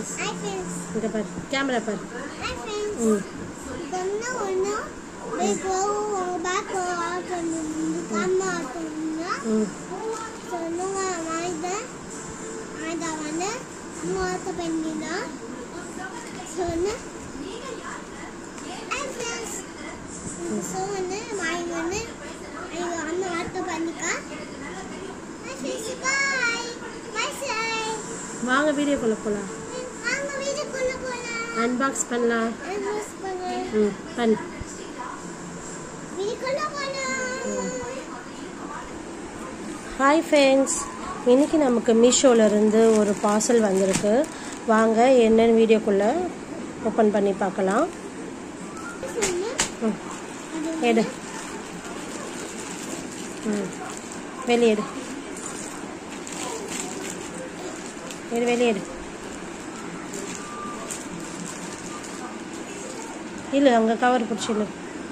friends hi friends இங்கே பாரு camera பாரு ஹாய் ஃப்ரெண்ட்ஸ் ம் சொன்ன ஒன்று இப்போ உங்கள் பேக் ஆட்டணும் அம்மா ஆட்டணும்னா ம் சொன்னுங்க ஆயுதம் ஆயுதம் வந்து மூத்த பெண்ணினா சொன்ன ஹாய் ஃப்ரெண்ட்ஸ் ஸோ வந்து மாய் வந்து ஐயோ அம்மா ஆட்ட பண்ணிக்கா ஹாய் ஃப்ரெண்ட்ஸ் பாய் பாய் சாய் வாங்க வீடியோக்குள்ளே போகலாம் வாங்க வீட்டுக்குள்ள போகலாம் அன்பாக்ஸ் பண்ணலாம் அட்வான்ஸ் பண்ணு ம் பண்ணு வீட்டுக்குள்ள போகலாம் ஹாய் ஃப்ரெண்ட்ஸ் இன்னைக்கு நமக்கு மீஷோல இருந்து ஒரு பார்சல் வந்திருக்கு வாங்க என்னென்னு வீடியோக்குள்ளே ஓப்பன் பண்ணி பார்க்கலாம் ம் எடு ம் வெளியெடு எடு வெளியெடு இல்லை அங்கே கவர் பிடிச்சிடு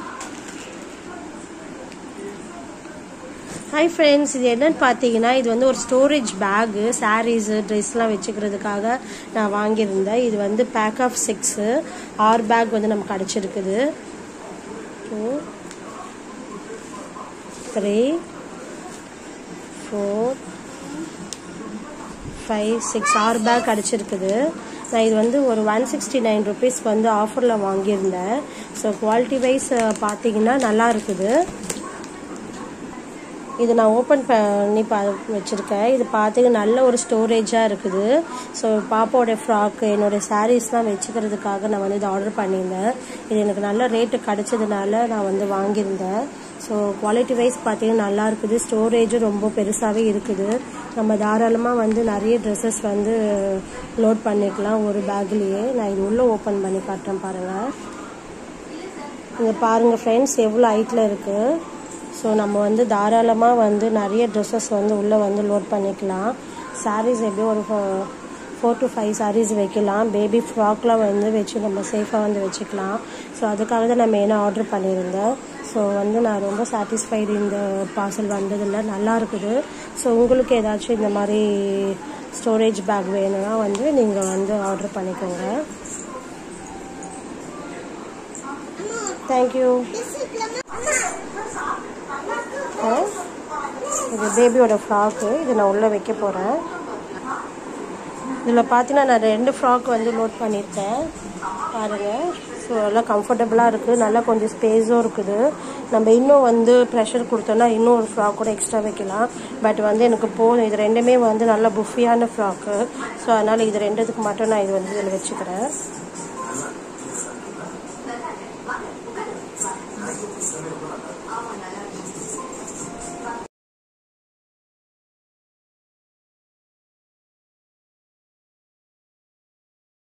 ஹாய் ஃப்ரெண்ட்ஸ் இது என்னன்னு பார்த்தீங்கன்னா இது வந்து ஒரு ஸ்டோரேஜ் பேகு சாரீஸு ட்ரெஸ்லாம் வச்சுக்கிறதுக்காக நான் வாங்கியிருந்தேன் இது வந்து பேக் ஆஃப் சிக்ஸு ஆறு பேக் வந்து நமக்கு கிடச்சிருக்குது two three four five six ஆறு பேக் கிடச்சிருக்குது நான் இது வந்து ஒரு ஒன் சிக்ஸ்டி நைன் ருபீஸ்க்கு வந்து ஆஃபரில் வாங்கியிருந்தேன் ஸோ குவாலிட்டி வைஸ் பார்த்தீங்கன்னா நல்லா இருக்குது இது நான் ஓப்பன் பண்ணி பா வச்சுருக்கேன் இது பார்த்தீங்கன்னா நல்ல ஒரு ஸ்டோரேஜாக இருக்குது ஸோ பாப்பாவோட ஃப்ராக்கு என்னோடய சாரீஸ்லாம் வச்சுக்கிறதுக்காக நான் வந்து இதை ஆர்டர் பண்ணியிருந்தேன் இது எனக்கு நல்ல ரேட்டு கிடச்சதுனால நான் வந்து வாங்கியிருந்தேன் ஸோ குவாலிட்டி வைஸ் பார்த்தீங்கன்னா நல்லா இருக்குது ஸ்டோரேஜும் ரொம்ப பெருசாகவே இருக்குது நம்ம தாராளமாக வந்து நிறைய ட்ரெஸ்ஸஸ் வந்து லோட் பண்ணிக்கலாம் ஒரு பேக்லேயே நான் இது உள்ளே ஓப்பன் பண்ணி காட்டுறேன் பாருங்கள் இங்கே பாருங்கள் ஃப்ரெண்ட்ஸ் எவ்வளோ ஹைட்டில் இருக்குது ஸோ நம்ம வந்து தாராளமாக வந்து நிறைய ட்ரெஸ்ஸஸ் வந்து உள்ளே வந்து லோட் பண்ணிக்கலாம் சாரீஸ் எப்படியும் ஒரு ஃபோர் டு ஃபைவ் சாரீஸ் வைக்கலாம் பேபி ஃப்ராக்லாம் வந்து வச்சு நம்ம சேஃபாக வந்து வச்சுக்கலாம் ஸோ அதுக்காக தான் நான் மெயினாக ஆர்டர் பண்ணியிருந்தேன் ஸோ வந்து நான் ரொம்ப சாட்டிஸ்ஃபைடு இந்த பார்சல் வந்ததில் நல்லா இருக்குது ஸோ உங்களுக்கு ஏதாச்சும் இந்த மாதிரி ஸ்டோரேஜ் பேக் வேணும்னா வந்து நீங்கள் வந்து ஆர்டர் பண்ணிக்கோங்க தேங்க்யூ இது பேபியோட ஃப்ராக்கு இது நான் உள்ளே வைக்க போகிறேன் இதில் பார்த்தீங்கன்னா நான் ரெண்டு ஃப்ராக் வந்து லோட் பண்ணியிருக்கேன் பாருங்கள் ஸோ நல்லா கம்ஃபர்டபுளாக இருக்குது நல்லா கொஞ்சம் ஸ்பேஸும் இருக்குது நம்ம இன்னும் வந்து ப்ரெஷர் கொடுத்தோன்னா இன்னும் ஒரு ஃப்ராக் கூட எக்ஸ்ட்ரா வைக்கலாம் பட் வந்து எனக்கு போதும் இது ரெண்டுமே வந்து நல்ல புஃபியான ஃப்ராக்கு ஸோ அதனால் இது ரெண்டுத்துக்கு மட்டும் நான் இது வந்து இதில் வச்சுக்கிறேன்